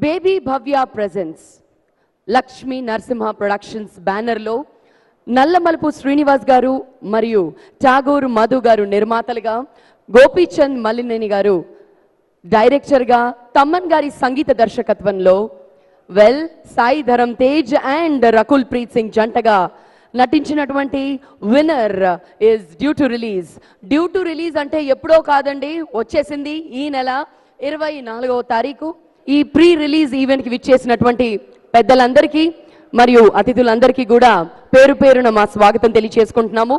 Baby Bhavya presents Lakshmi Narasimha productions బ్యానర్లో నల్లమలుపు శ్రీనివాస్ గారు మరియు ఠాగూర్ మధు గారు నిర్మాతలుగా గోపీచంద్ మల్లినేని గారు డైరెక్టర్గా తమ్మన్ గారి సంగీత దర్శకత్వంలో వెల్ సాయి ధరం తేజ్ అండ్ రకుల్ ప్రీత్ సింగ్ జంటగా నటించినటువంటి winner is due to release due to release అంటే ఎప్పుడో కాదండి వచ్చేసింది ఈ నెల ఇరవై నాలుగవ తారీఖు ఈ ప్రీ రిలీజ్ ఈవెంట్కి విచ్చేసినటువంటి పెద్దలందరికీ మరియు అతిథులందరికీ కూడా పేరు పేరున మా స్వాగతం తెలియచేసుకుంటున్నాము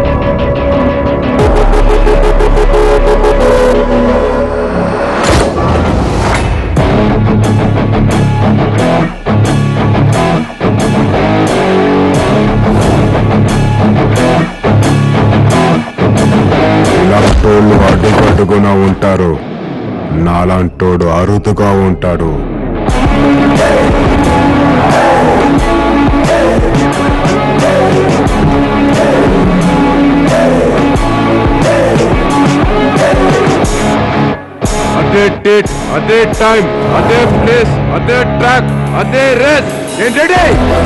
ఇలాంటోళ్ళు అడ్డుకట్టుకున్నా ఉంటారు నాలాంటోడు అరుదుగా ఉంటాడు అదే డేట్ అదే టైం అదే ప్లేస్ అదే ట్రాక్ అదే రేస్ నేను రెడీ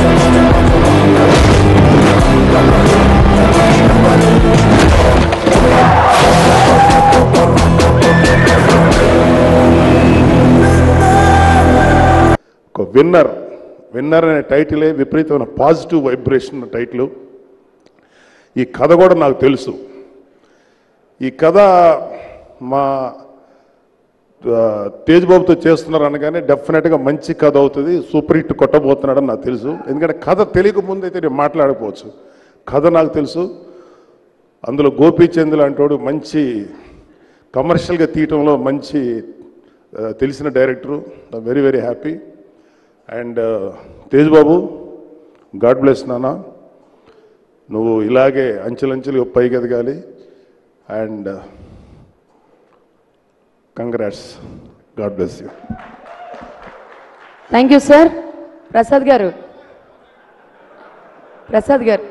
ఒక విన్నర్ విన్నర్ అనే టైటిలే విపరీతమైన పాజిటివ్ వైబ్రేషన్ టైటిల్ ఈ కథ కూడా నాకు తెలుసు ఈ కథ మా ఆ, తేజ్ బాబుతో చేస్తున్నారు అనగానే డెఫినెట్గా మంచి కథ అవుతుంది సూపర్ హిట్ కొట్టబోతున్నాడని నాకు తెలుసు ఎందుకంటే కథ తెలియక ముందు అయితే నేను మాట్లాడకపోవచ్చు కథ నాకు తెలుసు అందులో గోపీచంద్ లాంటోడు మంచి కమర్షియల్గా తీయటంలో మంచి ఆ, తెలిసిన director very very happy and Tej బాబు గాడ్ బ్లెస్ నాన్న నువ్వు ఇలాగే అంచెలంచెలు పైకి ఎదగాలి and congrats God bless you thank you sir Prasad garu Prasad గారు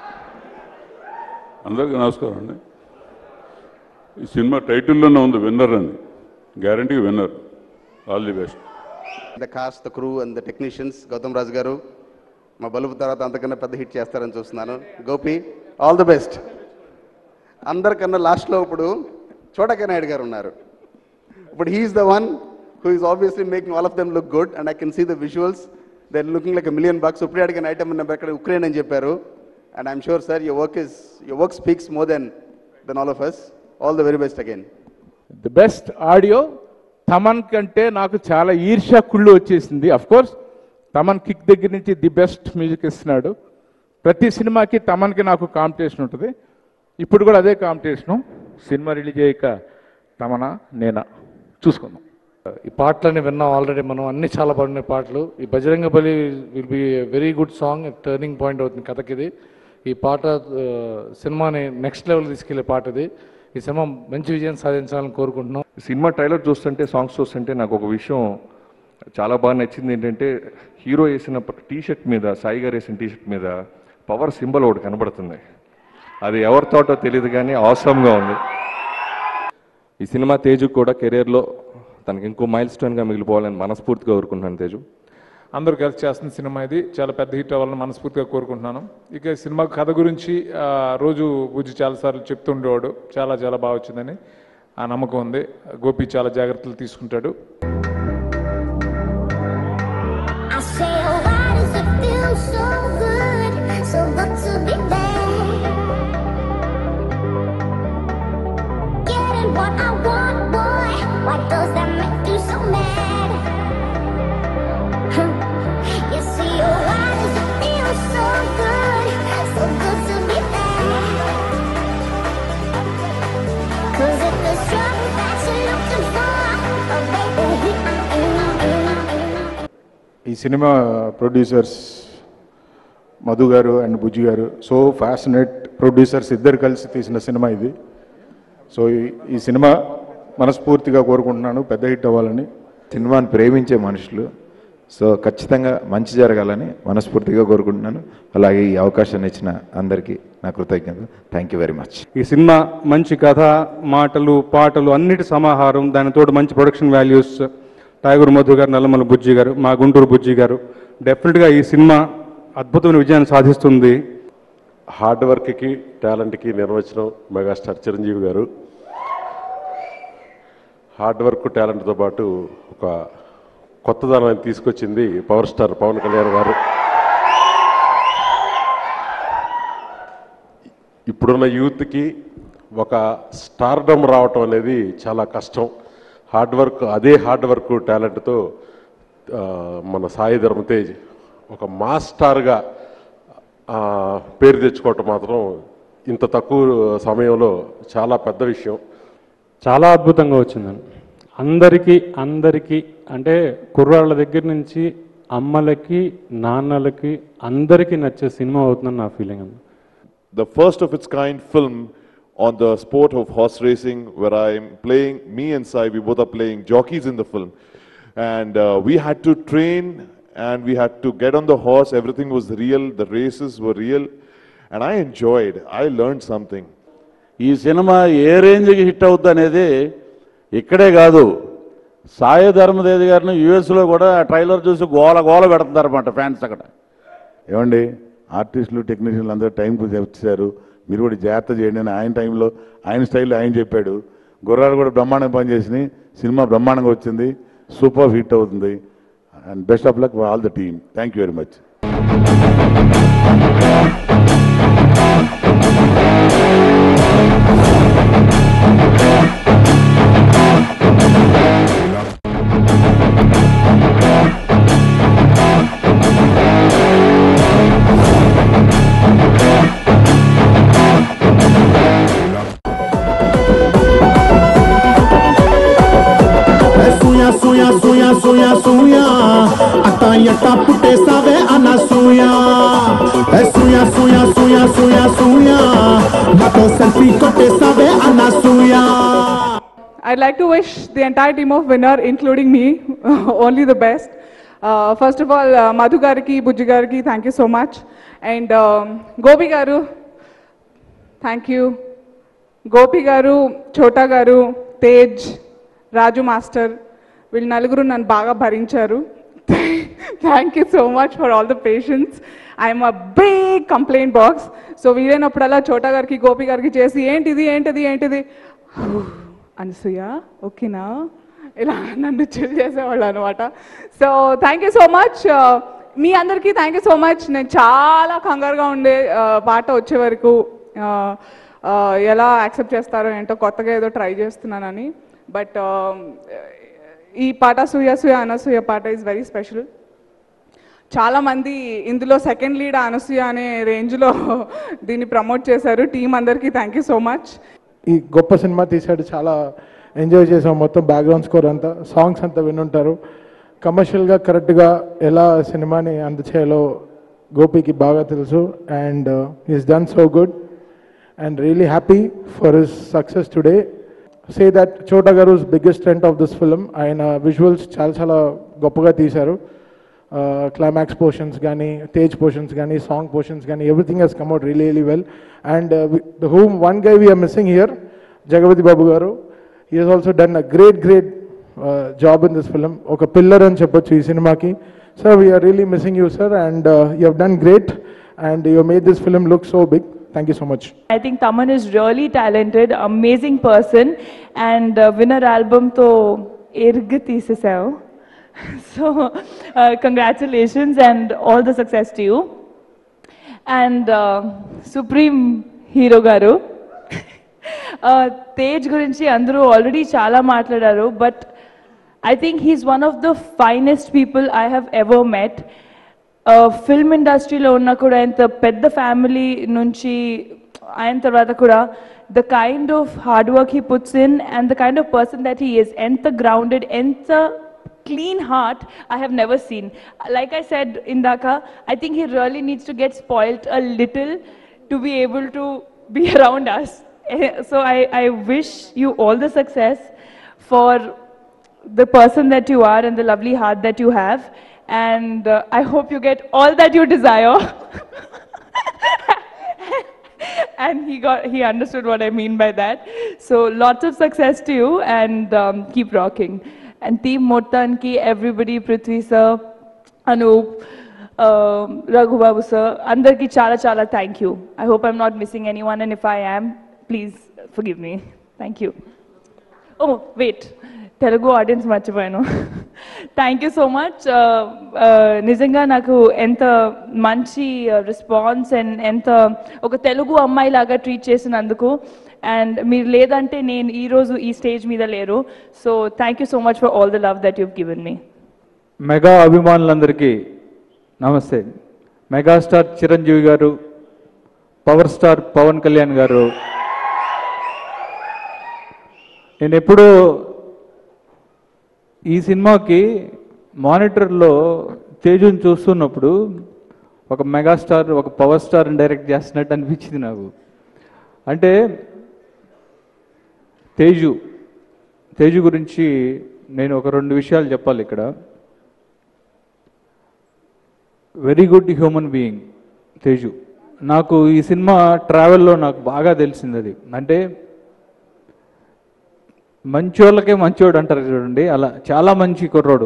అందరికీ నమస్కారం అండి ఈ సినిమా టైటిల్లోనే ఉంది విన్నర్ అని guarantee winner all the best the cast the crew and the technicians Gautham Raju garu మా బలుపు తర్వాత అంతకన్నా పెద్ద హిట్ చేస్తారని చూస్తున్నాను గోపి ఆల్ ది బెస్ట్ అందరికన్నా లాస్ట్లో ఇప్పుడు చోటకే నాయుడు గారు ఉన్నారు ఇప్పుడు he's the one who is obviously making all of them look good and I can see the visuals they looking like million bucks ఇప్పుడు అడిగిన ఐటమ్ నెంబర్ ఎక్కడ ఉక్రెయిన్ అని చెప్పారు and I'm sure sir your work is your work speaks more than than all of us all the very best again the best audio Thaman కంటే నాకు చాలా ఈర్ష్య కుళ్ళు వచ్చేసింది అఫ్ కోర్స్ తమన్ కిక్ దగ్గర నుంచి ది బెస్ట్ మ్యూజిక్ ఇస్తున్నాడు ప్రతి సినిమాకి తమన్కి నాకు కాంపిటీషన్ ఉంటుంది ఇప్పుడు కూడా అదే కాంపిటీషను సినిమా రిలీజ్ అయ్యాక తమనా నేనా చూసుకుందాం ఈ పాటలని విన్నాం ఆల్రెడీ మనం అన్ని చాలా బాగున్నాయి పాటలు ఈ Bajranga Bali will be very good song turning point అవుతుంది కథకి ఇది ఈ పాట ఆ, సినిమాని నెక్స్ట్ లెవెల్ తీసుకెళ్లే పాట ఇది ఈ సినిమా మంచి విజయం సాధించాలని కోరుకుంటున్నాం సినిమా ట్రైలర్ చూస్తుంటే సాంగ్స్ చూస్తుంటే నాకు ఒక విషయం చాలా బాగా నచ్చింది ఏంటంటే హీరో వేసిన టీ షర్ట్ మీద సాయి గారు వేసిన టీ షర్ట్ మీద పవర్ సింబల్ ఒకటి కనబడుతుంది అది ఎవరి తోటో తెలియదు కానీ అవసరంగా ఉంది ఈ సినిమా తేజు కూడా కెరీర్లో తనకి ఇంకో మైల్ స్టోన్గా మిగిలిపోవాలని మనస్ఫూర్తిగా కోరుకుంటున్నాను తేజు అందరూ కలిసి చేస్తున్న సినిమా ఇది చాలా పెద్ద హిట్ అవ్వాలని మనస్ఫూర్తిగా కోరుకుంటున్నాను ఇక ఈ సినిమా కథ గురించి ఆ, రోజు బుజ్జి చాలాసార్లు చెప్తుండేవాడు చాలా చాలా బాగా వచ్చిందని ఆ నమ్మకం ఉంది గోపి చాలా జాగ్రత్తలు తీసుకుంటాడు I say, oh, why does it feel so good, so good to be back? Getting what I want, boy. Why does that make you so mad? you see, oh, why does it feel so good, so good to be back? Cause if the trouble that you're looking for, oh, baby, here I am, I am, I am. ఈ సినిమా producers Madhu garu and బుజ్జి గారు so passionate producers ఇద్దరు కలిసి తీసిన cinema ఇది so ఈ- ఈ cinema మనస్ఫూర్తిగా కోరుకుంటున్నాను పెద్ద హిట్ అవ్వాలని సినిమాని ప్రేమించే మనుషులు సో ఖచ్చితంగా మంచి జరగాలని మనస్ఫూర్తిగా కోరుకుంటున్నాను అలాగే ఈ అవకాశాన్ని ఇచ్చిన అందరికీ నా కృతజ్ఞతలు థ్యాంక్ యూ వెరీ మచ్ ఈ సినిమా మంచి కథ మాటలు పాటలు అన్నిటి సమాహారం దానితోటి మంచి ప్రొడక్షన్ వాల్యూస్ టైగర్ మధు గారు నల్లమల బుజ్జి గారు మా గుంటూరు బుజ్జి గారు డెఫినెట్గా ఈ సినిమా అద్భుతమైన విజయాన్ని సాధిస్తుంది హార్డ్ వర్క్కి టాలెంట్కి నిర్వచనం మెగాస్టార్ చిరంజీవి గారు హార్డ్ వర్క్ టాలెంట్తో పాటు ఒక కొత్తదనాన్ని తీసుకొచ్చింది పవర్ స్టార్ పవన్ కళ్యాణ్ గారు ఇప్పుడున్న యూత్కి ఒక స్టార్డమ్ రావటం అనేది చాలా కష్టం హార్డ్ వర్క్ అదే హార్డ్ వర్క్ టాలెంట్తో ఆ, మన సాయి ధర్మ తేజ్ ఒక మాస్ స్టార్గా ఆ, పేరు తెచ్చుకోవటం మాత్రం ఇంత తక్కువ సమయంలో చాలా పెద్ద విషయం చాలా అద్భుతంగా వచ్చిందండి అందరికీ అందరికీ అంటే కుర్రాళ్ళ దగ్గర నుంచి అమ్మలకి నాన్నలకి అందరికీ నచ్చే సినిమా అవుతుందని నా ఫీలింగ్ అండి the first of its kind film on the sport of horse racing, where I'm playing, me and Sai, we both are playing jockeys in the film. And uh, we had to train and we had to get on the horse. Everything was real, the races were real. And I enjoyed, I learned something. ఈ cinema ఏ రేంజ్కి hit అవుద్ది అనేది ఇక్కడే కాదు సాయి ధర్మదేవి గారిని యుఎస్లో కూడా ట్రైలర్ చూసి గోల గోల పెడుతున్నారన్నమాట ఫ్యాన్స్ అక్కడ ఏమండి ఆర్టిస్టులు టెక్నీషియన్లు అందరూ టైంకి వచ్చారు మీరు కూడా జాగ్రత్త చేయండి అని ఆయన టైంలో ఆయన స్టైల్లో ఆయన చెప్పాడు గుర్రాలు కూడా బ్రహ్మాండంగా పనిచేసినాయి సినిమా బ్రహ్మాండంగా వచ్చింది సూపర్ హిట్ అవుతుంది and best of luck all the team thank you very much సూయ సూయ సూయ సూయ సూయ అట్ట ఎట్ట పుట్టేసావే అన్న సూయ సూయ సూయ సూయ సూయ సూయ నాతో సెల్ఫీ కొట్టేసావే అన్న సూయ I'd like to wish the entire team of Winner, including me, only the best. Uh, first of all, uh, Madhu Gariki, Bujji Gariki, thank you so much. And um, Gopi Garu, thank you. Gopi గారు ఛోటా గారు తేజ్ రాజు master వీళ్ళు నలుగురు నన్ను బాగా భరించారు thank you so much for all the patience I'm a big complaint box so వీలైనప్పుడల్లా ఛోటా గారికి గోపి గారికి చేసి ఏంటిది ఏంటిది ఏంటిది అనసూయ ఓకేనా ఇలా నన్ను చిల్ చేసేవాళ్ళు అనమాట so thank you so much మీ అందరికీ థ్యాంక్ యూ సో మచ్ నేను చాలా కంగారుగా ఉండే ఆ, పాట వచ్చే వరకు ఆ, ఆ, ఎలా యాక్సెప్ట్ చేస్తారో ఏంటో కొత్తగా ఏదో ట్రై చేస్తున్నానని బట్ ఈ పాట సూయ సూయ అనసూయ పాట ఈజ్ వెరీ స్పెషల్ చాలా మంది ఇందులో సెకండ్ లీడ్ అనసూయ అనే రేంజ్లో దీన్ని ప్రమోట్ చేశారు టీం అందరికీ థ్యాంక్ యూ సో మచ్ ఈ గొప్ప సినిమా తీశాడు చాలా ఎంజాయ్ చేసాం మొత్తం బ్యాక్గ్రౌండ్ స్కోర్ అంతా సాంగ్స్ అంతా వినుంటారు కమర్షియల్గా కరెక్ట్గా ఎలా సినిమాని అందచేయాలో గోపికి బాగా తెలుసు and is done so good and really happy for his success today say that Chota garu biggest strength of this film ఆయన విజువల్స్ చాలా చాలా గొప్పగా తీశారు క్లైమాక్స్ పోర్షన్స్ కానీ తేజ్ పోర్షన్స్ కానీ సాంగ్ పోర్షన్స్ కానీ everything he's come out really really well and the whom one guy we're missing here Jagapathi Babu garu he he's also done a great great job in this film ఒక pillar అని చెప్పొచ్చు ఈ సినిమాకి sir we're really missing you sir and you have done great and you made this film look so big thank you so much I think Taman is really talented, amazing person, and uh, winner album to erg తీసేసావు So uh, congratulations and all the success to you. And uh, Supreme Hero గారు తేజ్ గురించి అందరూ already చాలా మాట్లాడారు but I think he's one of the finest people I have ever met film ఇండస్ట్రీలో ఉన్న కూడా ఇంత పెద్ద ఫ్యామిలీ నుంచి అయిన తర్వాత కూడా the kind of hard work he puts in and the kind of person that he is ఎంత గ్రౌండెడ్ ఎంత clean heart I have never seen. Like I said in Dhaka, I think he really needs to get spoilt a little to be able to be around us. Eh, So I, I wish you all the success for the person that you are and the lovely heart that you have. And uh, I hope you get all that you desire. and he got he understood what I mean by that. So lots of success to you and um, keep rocking. And team మొత్తానికి everybody Prithvi sir Anoop Raghubabu sir అందరికీ చాలా చాలా thank you I hope I'm not missing any one and if I am please for me thank you oh wait Telugu audience మర్చిపోయాను thank you so much నిజంగా నాకు ఎంత మంచి response and ఎంత ఒక తెలుగు అమ్మాయి లాగా ట్రీట్ చేసినందుకు అండ్ మీరు లేదంటే నేను ఈరోజు ఈ స్టేజ్ మీద లేరు so thank you so much for all the love that you've given me mega అభిమానులందరికీ నమస్తే మెగాస్టార్ చిరంజీవి గారు పవర్ స్టార్ పవన్ కళ్యాణ్ గారు నేను ఎప్పుడూ ఈ సినిమాకి మానిటర్లో తేజుని చూస్తున్నప్పుడు ఒక మెగాస్టార్ ఒక పవర్ స్టార్ డైరెక్ట్ చేస్తున్నట్టు అనిపించింది నాకు అంటే తేజు తేజు గురించి నేను ఒక రెండు విషయాలు చెప్పాలి ఇక్కడ very good human being Teju నాకు ఈ సినిమా ట్రావెల్లో నాకు బాగా తెలిసింది అది అంటే మంచోళ్ళకే మంచోడు అంటారు చూడండి అలా చాలా మంచి కుర్రోడు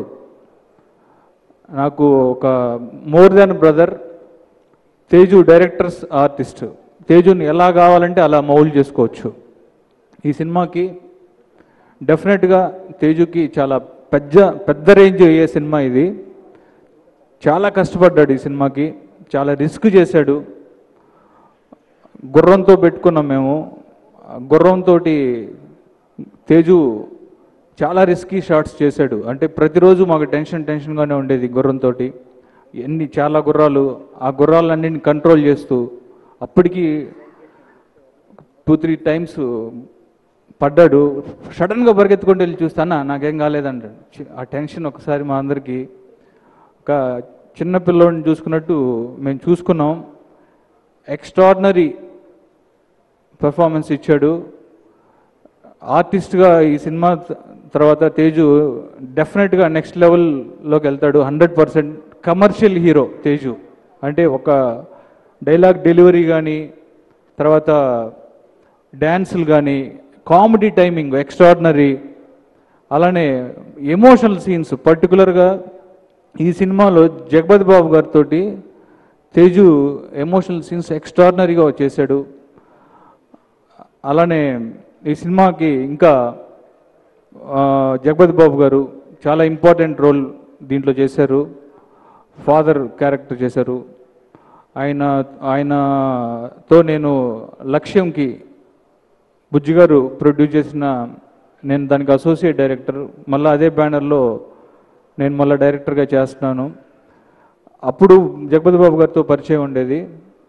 నాకు ఒక more than brother Teju directors artist తేజుని ఎలా కావాలంటే అలా మౌల్డ్ చేసుకోవచ్చు ఈ సినిమాకి డెఫినెట్గా తేజుకి చాలా పెద్ద పెద్ద రేంజ్ అయ్యే సినిమా ఇది చాలా కష్టపడ్డాడు ఈ సినిమాకి చాలా రిస్క్ చేశాడు గుర్రంతో పెట్టుకున్నాం మేము ఆ గుర్రంతో తేజు చాలా రిస్కీ షాట్స్ చేశాడు అంటే ప్రతిరోజు మాకు టెన్షన్ టెన్షన్గానే ఉండేది గుర్రంతో ఎన్ని చాలా గుర్రాలు ఆ గుర్రాలన్నింటిని కంట్రోల్ చేస్తూ అప్పటికి టూ త్రీ టైమ్స్ పడ్డాడు సడన్గా పరిగెత్తుకుంటూ వెళ్ళి చూస్తానా నాకేం కాలేదంటాడు చి- ఆ టెన్షన్ ఒకసారి మా అందరికీ ఒక చిన్న పిల్లోడిని చూసుకున్నట్టు మేము చూసుకున్నాం ఎక్స్ట్రాడినరీ పెర్ఫార్మెన్స్ ఇచ్చాడు ఆర్టిస్ట్గా ఈ సినిమా త- తర్వాత తేజు డెఫినెట్గా నెక్స్ట్ లెవెల్లోకి వెళ్తాడు hundred percent commercial hero Teju అంటే ఒక డైలాగ్ డెలివరీ కానీ తర్వాత డ్యాన్సులు కానీ కామెడీ టైమింగ్ ఎక్స్ట్రాడినరీ అలానే ఎమోషనల్ సీన్స్ పర్టికులర్గా ఈ సినిమాలో జగపతి బాబు గారితో తేజు ఎమోషనల్ సీన్స్ ఎక్స్ట్రాడినరీగా చేశాడు అలానే ఈ సినిమాకి ఇంకా ఆ, జగపతి బాబు గారు చాలా ఇంపార్టెంట్ రోల్ దీంట్లో చేశారు ఫాదర్ క్యారెక్టర్ చేశారు ఆయన ఆయనతో నేను లక్ష్యంకి బుజ్జి గారు ప్రొడ్యూస్ చేసిన నేను దానికి అసోసియేట్ డైరెక్టర్ మళ్ళీ అదే బ్యానర్లో నేను మళ్ళీ డైరెక్టర్గా చేస్తున్నాను అప్పుడు జగపతి బాబు గారితో పరిచయం ఉండేది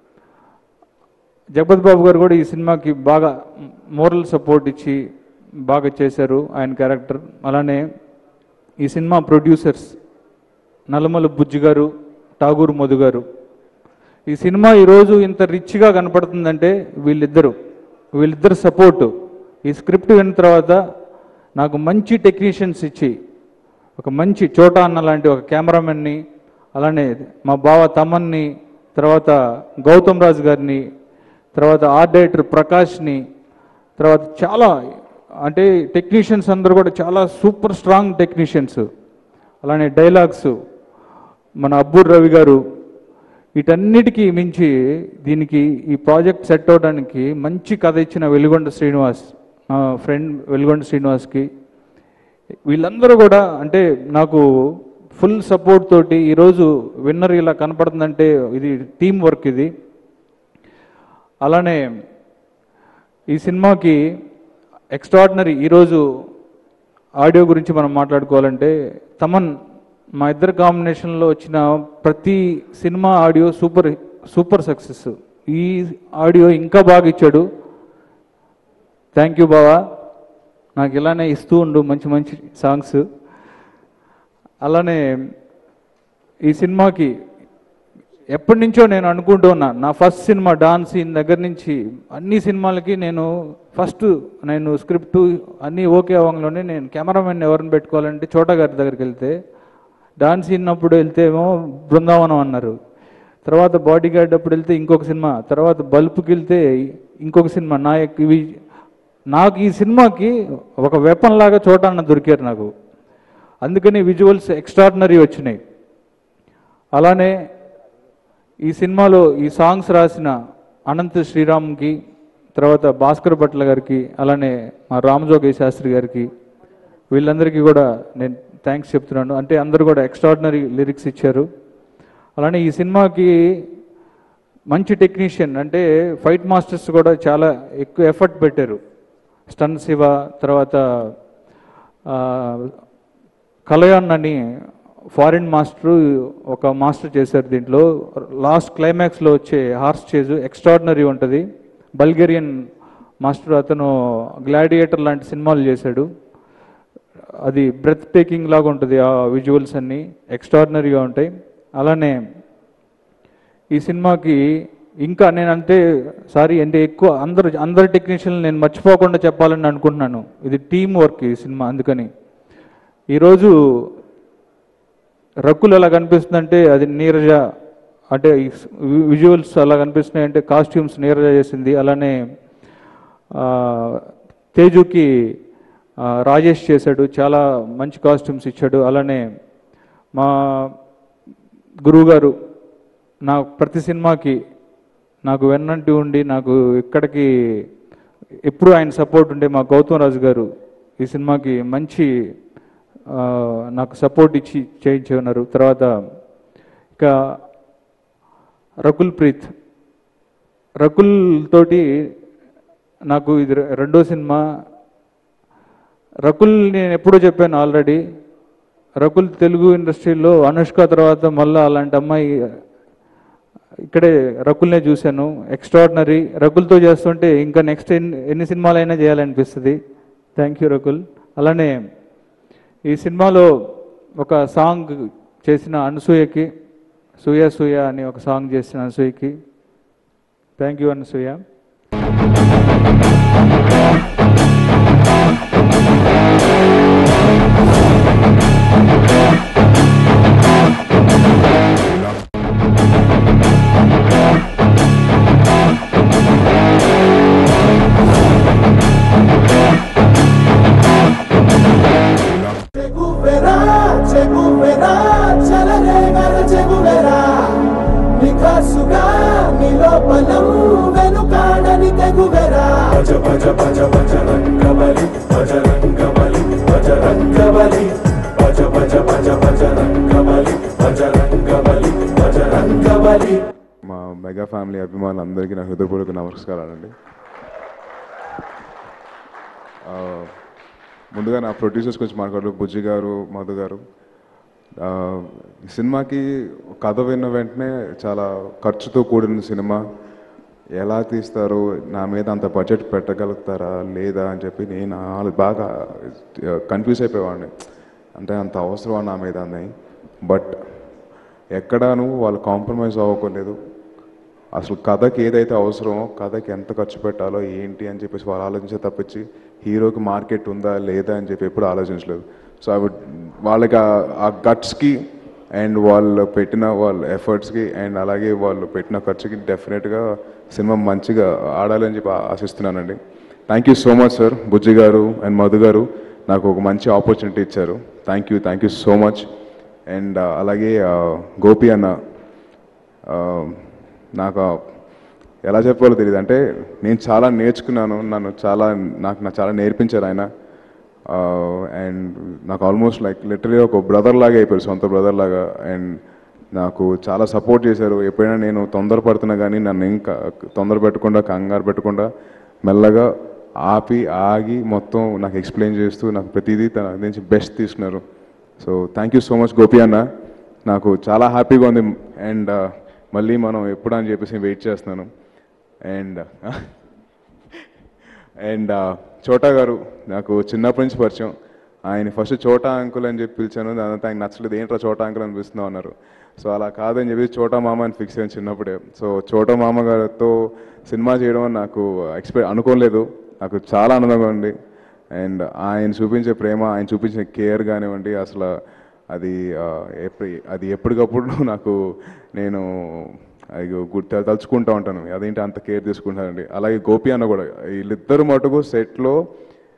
జగపతి బాబు గారు కూడా ఈ సినిమాకి బాగా మోరల్ సపోర్ట్ ఇచ్చి బాగా చేశారు ఆయన క్యారెక్టర్ అలానే ఈ సినిమా ప్రొడ్యూసర్స్ నల్లమల బుజ్జి గారు ఠాగూర్ మధు గారు ఈ సినిమా ఈరోజు ఇంత రిచ్గా కనపడుతుందంటే వీళ్ళిద్దరు వీళ్ళిద్దరు సపోర్టు ఈ స్క్రిప్ట్ విన్న తర్వాత నాకు మంచి టెక్నీషియన్స్ ఇచ్చి ఒక మంచి చోటా అన్న లాంటి ఒక కెమెరామెన్ని అలానే మా బావ తమన్ని తర్వాత గౌతమ్ రాజు గారిని తర్వాత ఆర్ట్ డైరెక్టర్ ప్రకాష్ని తర్వాత చాలా అంటే టెక్నీషియన్స్ అందరూ కూడా చాలా సూపర్ స్ట్రాంగ్ టెక్నీషియన్స్ అలానే డైలాగ్స్ మన అబ్బూర్ రవి గారు వీటన్నిటికీ మించి దీనికి ఈ ప్రాజెక్ట్ సెట్ అవడానికి మంచి కథ ఇచ్చిన వెలుగొండ శ్రీనివాస్ నా ఫ్రెండ్ వెలుగొండ శ్రీనివాస్కి వీళ్ళందరూ కూడా అంటే నాకు ఫుల్ సపోర్ట్ తోటి ఈరోజు విన్నర్ ఇలా కనపడుతుందంటే ఇది టీం వర్క్ ఇది అలానే ఈ సినిమాకి ఎక్స్ట్రాడినరీ ఈరోజు ఆడియో గురించి మనం మాట్లాడుకోవాలంటే తమన్ మా ఇద్దరు కాంబినేషన్లో వచ్చిన ప్రతి cinema audio super super success ఈ ఆడియో ఇంకా బాగా ఇచ్చాడు థ్యాంక్ యూ బావా నాకు ఇలానే ఇస్తూ ఉండు మంచి మంచి సాంగ్స్ అలానే ఈ సినిమాకి ఎప్పటి నుంచో నేను అనుకుంటూ ఉన్నా నా ఫస్ట్ సినిమా డాన్స్ సీన్ దగ్గర నుంచి అన్ని సినిమాలకి నేను ఫస్ట్ నేను స్క్రిప్ట్ అన్నీ ఓకే అవ్వగానే నేను కెమెరామెన్ ఎవరిని పెట్టుకోవాలంటే చోటా గారి దగ్గరికి వెళ్తే డాన్స్ సీన్ అప్పుడు వెళ్తే ఏమో బృందావనం అన్నారు తర్వాత బాడీ గార్డ్ అప్పుడు వెళ్తే ఇంకొక సినిమా తర్వాత బల్బుకి వెళ్తే ఇంకొక సినిమా నాయక్ ఇవి నాకు ఈ సినిమాకి ఒక వెపన్ లాగా చోటా అన్న దొరికారు నాకు అందుకని విజువల్స్ ఎక్స్ట్రాడినరీ వచ్చినాయి అలానే ఈ సినిమాలో ఈ సాంగ్స్ రాసిన అనంత శ్రీరామ్కి తర్వాత భాస్కర్ భట్ల గారికి అలానే మా రామజోగయ్య శాస్త్రి గారికి వీళ్ళందరికీ కూడా నేను థ్యాంక్స్ చెప్తున్నాను అంటే అందరూ కూడా ఎక్స్ట్రాడినరీ లిరిక్స్ ఇచ్చారు అలానే ఈ సినిమాకి మంచి టెక్నీషియన్ అంటే ఫైట్ మాస్టర్స్ కూడా చాలా ఎక్కువ ఎఫర్ట్ పెట్టారు స్టన్ శివ తర్వాత ఆ, కలయాన్ అని ఫారిన్ మాస్టర్ ఒక మాస్టర్ చేశారు దీంట్లో లాస్ట్ క్లైమాక్స్లో వచ్చే హార్స్ చేజ్ ఎక్స్ట్రాడినరీ ఉంటుంది బల్గేరియన్ మాస్టర్ అతను గ్లాడియేటర్ లాంటి సినిమాలు చేశాడు అది బ్రెత్ టేకింగ్ లాగా ఉంటుంది ఆ విజువల్స్ అన్నీ ఎక్స్ట్రాడినరీగా ఉంటాయి అలానే ఈ సినిమాకి ఇంకా నేను అంటే సారీ అంటే ఎక్కువ అందరు అందరు టెక్నీషియన్లు నేను మర్చిపోకుండా చెప్పాలని అనుకుంటున్నాను ఇది టీం వర్క్ ఈ సినిమా అందుకని ఈరోజు రక్కులు ఎలా కనిపిస్తుందంటే అది నీరజ అంటే విజువల్స్ అలా కనిపిస్తున్నాయి అంటే కాస్ట్యూమ్స్ నీరజ చేసింది అలానే ఆ, తేజుకి ఆ, రాజేష్ చేశాడు చాలా మంచి కాస్ట్యూమ్స్ ఇచ్చాడు అలానే మా గురువుగారు నా ప్రతి సినిమాకి నాకు వెన్నంటి ఉండి నాకు ఇక్కడికి ఎప్పుడు ఆయన సపోర్ట్ ఉండే మా గౌతమ్ రాజు గారు ఈ సినిమాకి మంచి ఆ, నాకు సపోర్ట్ ఇచ్చి చేయించి ఉన్నారు తర్వాత ఇక రకుల్ ప్రీత్ రకుల్ తోటి నాకు ఇది రె- రెండో సినిమా రకుల్ నేను ఎప్పుడో చెప్పాను ఆల్రెడీ రకుల్ తెలుగు ఇండస్ట్రీలో అనుష్క తర్వాత మళ్ళీ అలాంటి అమ్మాయి ఇక్కడే రకుల్నే చూశాను ఎక్స్ట్రాడినరీ రకుల్తో చేస్తుంటే ఇంకా నెక్స్ట్ ఎన్ని ఎన్ని సినిమాలైనా చేయాలనిపిస్తుంది థ్యాంక్ యూ రకుల్ అలానే ఈ సినిమాలో ఒక సాంగ్ చేసిన అనసూయకి సూయ సూయ అని ఒక సాంగ్ చేసిన అనసూయకి thank you Anasuya Cheguverá, Cheguverá, చెలరేగల చెగువెరా నిఖార్సుగా నిలోపలం వెనుకాడని తెగువెరా భజ భజ భజ భజ రంగబలి భజ రంగబలి భజ రంగబలి భజ భజ భజ భజ రంగబలి భజ రంగబలి భజ రంగబలి మా మెగా ఫ్యామిలీ అభిమానులందరికీ నా హృదయపూర్వక నమస్కారాలండి ఆ, ముందుగా నా ప్రొడ్యూసర్స్ గురించి మాట్లాడు బుజ్జి గారు మధు గారు ఆ, ఈ సినిమాకి కథ విన్న వెంటనే చాలా ఖర్చుతో కూడిన సినిమా ఎలా తీస్తారు నా మీద అంత బడ్జెట్ పెట్టగలుగుతారా లేదా అని చెప్పి నేను ఆలో- బాగా కన్ఫ్యూజ్ అయిపోయేవాడిని అంటే అంత అవసరమా నా మీద అని బట్ ఎక్కడాను వాళ్ళు కాంప్రమైజ్ అవ్వకలేదు అసలు కథకి ఏదైతే అవసరమో కథకి ఎంత ఖర్చు పెట్టాలో ఏంటి అని చెప్పేసి వాళ్ళు ఆలోచించే తప్పించి హీరోకి మార్కెట్ ఉందా లేదా అని చెప్పి ఎప్పుడు ఆలోచించలేదు సో అవి వాళ్ళకి ఆ- ఆ గట్స్కి అండ్ వాళ్ళు పెట్టిన వాళ్ళ ఎఫర్ట్స్కి అండ్ అలాగే వాళ్ళు పెట్టిన ఖర్చుకి డెఫినెట్గా సినిమా మంచిగా ఆడాలని చెప్పి ఆ- ఆశిస్తున్నానండి thank you so much sir Bujji garu and Madhu garu నాకు ఒక మంచి ఆపర్చునిటీ ఇచ్చారు thank you thank you so much and అలాగే ఆ, గోపి అన్న ఆ, నాకు ఆ- ఎలా చెప్పాలో తెలియదు అంటే నేను చాలా నేర్చుకున్నాను నన్ను చాలా నాకు నాకు చాలా నేర్పించారు ఆయన అండ్ నాకు ఆల్మోస్ట్ లైక్ లిటరలీ ఒక బ్రదర్ లాగా అయిపోయారు సొంత బ్రదర్ లాగా అండ్ నాకు చాలా సపోర్ట్ చేశారు ఎప్పుడైనా నేను తొందరపడుతున్నా కానీ నన్ను ఇంకా తొందర పెట్టకుండా కంగారు పెట్టకుండా మెల్లగా ఆపి ఆగి మొత్తం నాకు ఎక్స్ప్లెయిన్ చేస్తూ నాకు ప్రతిదీ తన నుంచి బెస్ట్ తీసుకున్నారు so thank you so much Gopi అన్న నాకు చాలా హ్యాపీగా ఉంది అండ్ మళ్ళీ మనం ఎప్పుడు అని చెప్పేసి వెయిట్ చేస్తున్నాను అండ్ అండ్ చోటా గారు నాకు చిన్నప్పటి నుంచి పరిచయం ఆయన ఫస్ట్ చోటా అంకుల్ అని చెప్పి పిలిచాను దాని తర్వాత ఆయన నచ్చలేదు ఏంట్రా చోటా అంకుల్ అనిపిస్తున్నావు అన్నారు సో అలా కాదని చెప్పి చోటా మామ అని ఫిక్స్ అయ్యాను చిన్నప్పుడే సో చోటా మామ గారితో సినిమా చేయడం అని నాకు ఎక్స్పెక్ట్ అనుకోలేదు నాకు చాలా ఆనందంగా ఉంది అండ్ ఆయన చూపించే ప్రేమ ఆయన చూపించే కేర్ కానివ్వండి అసలు అది ఆ, ఎప్పుడు అది ఎప్పటికప్పుడు నాకు నేను అది గుర్తు తలుచుకుంటూ ఉంటాను అదేంటి అంత కేర్ తీసుకుంటానండి అలాగే గోపి అన్న కూడా వీళ్ళిద్దరు మటుకు సెట్లో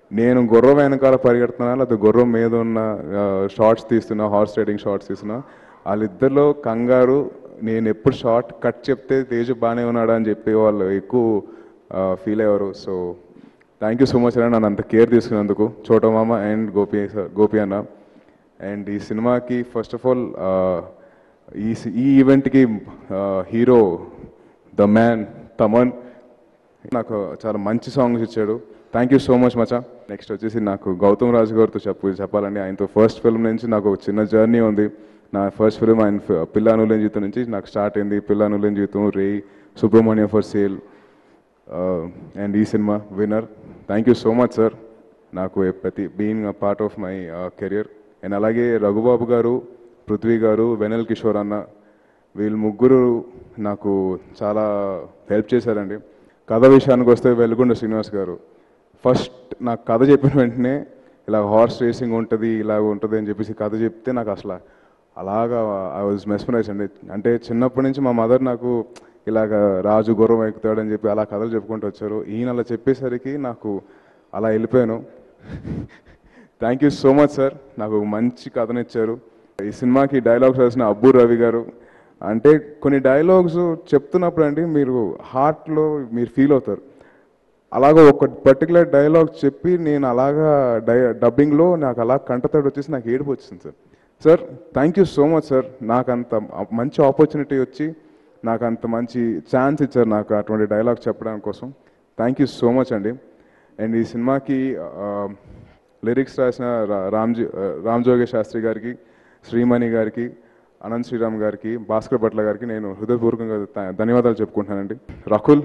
నేను గుర్రం వెనకాల పరిగెడుతున్నా లేకపోతే గుర్రం మీద ఉన్న షార్ట్స్ తీస్తున్నా హార్స్ రైడింగ్ షార్ట్స్ తీస్తున్నా వాళ్ళిద్దరిలో కంగారు నేను ఎప్పుడు షార్ట్ కట్ చెప్తే తేజు బాగానే ఉన్నాడా అని చెప్పి వాళ్ళు ఎక్కువ ఫీల్ అయ్యారు so thank you so much అన్న నన్ను అంత కేర్ తీసుకున్నందుకు చోటమామ అండ్ గోపి సార్ గోపి అన్న అండ్ ఈ సినిమాకి ఫస్ట్ ఆఫ్ ఆల్ ఈ సి- ఈ ఈవెంట్కి హీరో ద మ్యాన్ తమన్ నాకు చాలా మంచి సాంగ్స్ ఇచ్చాడు థ్యాంక్ యూ సో మచ్ మచా నెక్స్ట్ వచ్చేసి నాకు గౌతమ్ రాజు గారితో చెప్పు చెప్పాలండి ఆయనతో ఫస్ట్ ఫిల్మ్ నుంచి నాకు ఒక చిన్న జర్నీ ఉంది నా ఫస్ట్ ఫిల్మ్ ఆయన ఫి- పిల్ల అనులేని జీవితం నుంచి నాకు స్టార్ట్ అయింది పిల్ల అనులేని జీవితం రే సుబ్రహ్మణ్య ఫర్ సేల్ అండ్ ఈ cinema winner thank you so much sir నాకు ప్రతి being a part of my career and అలాగే రఘుబాబు గారు పృథ్వీ గారు వెనల్ కిషోర్ అన్న వీళ్ళు ముగ్గురు నాకు చాలా హెల్ప్ చేశారండి కథ విషయానికి వస్తే వెలుగుండ శ్రీనివాస్ గారు ఫస్ట్ నాకు కథ చెప్పిన వెంటనే ఇలా హార్స్ రేసింగ్ ఉంటుంది ఇలాగ ఉంటుంది అని చెప్పేసి కథ చెప్తే నాకు అసలు అలాగా ఐ వాజ్ మెస్మరైజ్ అండి అంటే చిన్నప్పటి నుంచి మా మదర్ నాకు ఇలాగ రాజు గుర్రం ఎక్కుతాడని చెప్పి అలా కథలు చెప్పుకుంటూ వచ్చారు ఈయన అలా చెప్పేసరికి నాకు అలా వెళ్ళిపోయాను thank you so much sir నాకు ఒక మంచి కథనిచ్చారు ఈ సినిమాకి డైలాగ్స్ రాసిన అబ్బు రవి గారు అంటే కొన్ని డైలాగ్స్ చెప్తున్నప్పుడు అండి మీరు హార్ట్లో మీరు ఫీల్ అవుతారు అలాగా ఒక పర్టికులర్ డైలాగ్ చెప్పి నేను అలాగా డై డబ్బింగ్లో నాకు అలా కంటతడి వచ్చేసి నాకు ఏడుపు వచ్చింది sir sir thank you so much sir నాకు అంత మంచి ఆపర్చునిటీ వచ్చి నాకు అంత మంచి ఛాన్స్ ఇచ్చారు నాకు అటువంటి డైలాగ్ చెప్పడానికి కోసం థ్యాంక్ యూ సో మచ్ అండి అండ్ ఈ సినిమాకి లిరిక్స్ రాసిన రా- రామ్జీ రామ్ జోగే శాస్త్రి గారికి శ్రీమణి గారికి అనంత్ శ్రీరామ్ గారికి భాస్కర్ భట్ల గారికి నేను హృదయపూర్వకంగా ధ- ధన్యవాదాలు చెప్పుకుంటున్నానండి రకుల్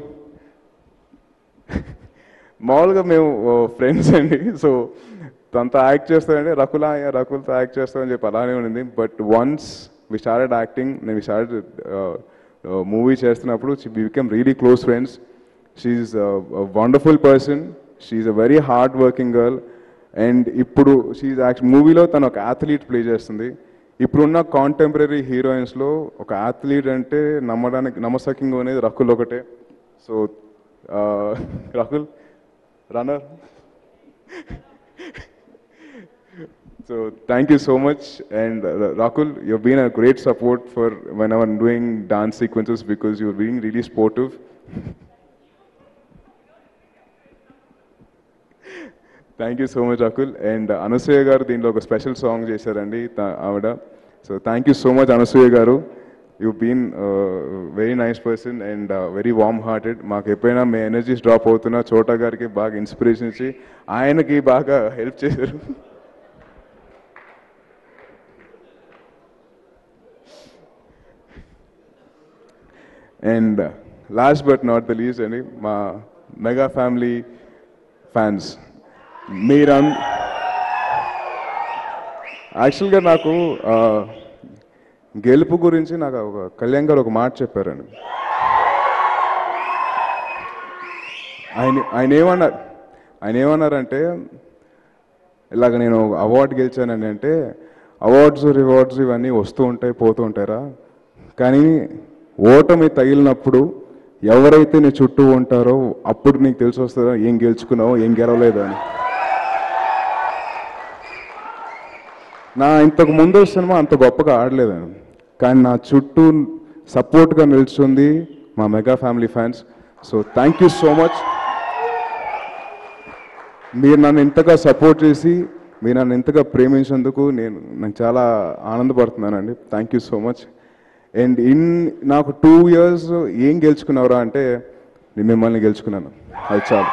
మామూలుగా మేము ఫ్రెండ్స్ అండి సో తనతో యాక్ట్ చేస్తానండి రకులా అయ్యా రకుల్తో యాక్ట్ చేస్తామని చెప్పి అలానే ఉండింది but once we started acting నేను వి స్టార్టెడ్ మూవీ చేస్తున్నప్పుడు we became really close friends she's wonderful person she's a very hard working girl and ఇప్పుడు షీఈ్ యాక్ట్ మూవీలో తను ఒక అథ్లీట్ ప్లే చేస్తుంది ఇప్పుడున్న కాంటెంపరీ హీరోయిన్స్లో ఒక అథ్లీట్ అంటే నమ్మడానికి నమ్మసక్యంగా అనేది రకుల్ ఒకటే so Rakul runner so thank you so much and Rakul you been a great support for when our doing dance sequences because you're being really sportive thank you so much Rakul and Anasuya garu దీంట్లో ఒక special song చేశారండి త- ఆవిడ so thank you so much Anasuya garu you been very nice person and very warm hearted మాకు ఎప్పుడైనా మీ energies drop అవుతున్నా చోటా గారికి బాగా ఇన్స్పిరేషన్ ఇచ్చి ఆయనకి బాగా హెల్ప్ చేశారు and last but not the least అండి మా మెగా ఫ్యామిలీ ఫ్యాన్స్ మీరం యాక్చువల్గా నాకు ఆ, గెలుపు గురించి నాకు ఒక కళ్యాణ్ గారు ఒక మాట చెప్పారండి ఆయన ఆయన ఏమన్నారు ఆయన ఏమన్నారంటే ఇలాగ నేను అవార్డు గెలిచానని అంటే అవార్డ్స్ రివార్డ్స్ ఇవన్నీ వస్తూ ఉంటాయి పోతూ ఉంటారా కానీ ఓటమి తగిలినప్పుడు ఎవరైతే నీ చుట్టూ ఉంటారో అప్పుడు నీకు తెలిసి వస్తుందో ఏం గెలుచుకున్నావో ఏం గెలవలేదు అని నా ఇంతకు ముందు సినిమా అంత గొప్పగా ఆడలేదండి కానీ నా చుట్టూ సపోర్ట్గా నిల్చుంది మా mega family fans so thank you so much మీరు నన్ను ఇంతగా సపోర్ట్ చేసి మీరు నన్ను ఇంతగా ప్రేమించినందుకు నేను నాకు చాలా ఆనందపడుతున్నానండి thank you so much and in నాకు టూ ఇయర్స్ ఏం గెలుచుకున్నావురా అంటే నేను మిమ్మల్ని గెలుచుకున్నాను అది చాలు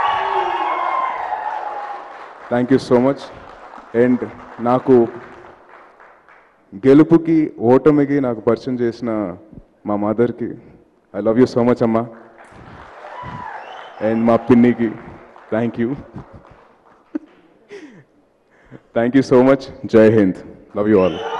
thank you so much and నాకు గెలుపుకి ఓటమికి నాకు పరిచయం చేసిన మా మదర్కి I love you so much అమ్మా అండ్ మా పిన్నికి thank you thank you so much జై హింద్ లవ్ యూ ఆల్